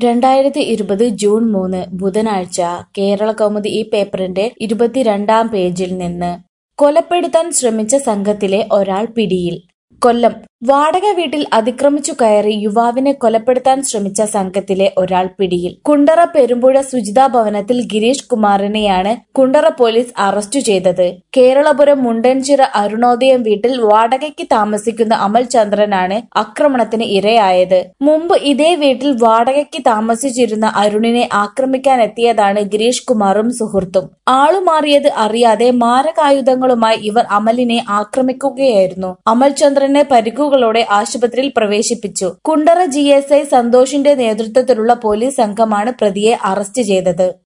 രണ്ടായിരത്തി ഇരുപത് ജൂൺ മൂന്ന് ബുധനാഴ്ച കേരളകൗമുദി ഈ പേപ്പറിന്റെ ഇരുപത്തിരണ്ടാം പേജിൽ നിന്ന് കൊലപ്പെടുത്താൻ ശ്രമിച്ച സംഘത്തിലെ ഒരാൾ പിടിയിൽ കൊല്ലം വാടക വീട്ടിൽ അതിക്രമിച്ചു കയറി യുവാവിനെ കൊലപ്പെടുത്താൻ ശ്രമിച്ച സംഘത്തിലെ ഒരാൾ പിടിയിൽ കുണ്ടറ പെരുമ്പുഴ സുജിതാ ഭവനത്തിൽ ഗിരീഷ് കുമാറിനെയാണ് കുണ്ടറ പോലീസ് അറസ്റ്റ് ചെയ്തത് കേരളപുരം മുണ്ടൻചിറ അരുണോദയം വീട്ടിൽ വാടകയ്ക്ക് താമസിക്കുന്ന അമൽ ചന്ദ്രനാണ് ആക്രമണത്തിന് ഇരയായത് മുമ്പ് ഇതേ വീട്ടിൽ വാടകയ്ക്ക് താമസിച്ചിരുന്ന അരുണിനെ ആക്രമിക്കാനെത്തിയതാണ് ഗിരീഷ് കുമാറും സുഹൃത്തും ആളുമാറിയത് അറിയാതെ മാരകായുധങ്ങളുമായി ഇവർ അമലിനെ ആക്രമിക്കുകയായിരുന്നു അമൽ ചന്ദ്രനെ പരിക്കുകളോടെ ആശുപത്രിയിൽ പ്രവേശിപ്പിച്ചു കുണ്ടറ ജി എസ് ഐ സന്തോഷിന്റെ നേതൃത്വത്തിലുള്ള പോലീസ് സംഘമാണ് പ്രതിയെ അറസ്റ്റ് ചെയ്തത്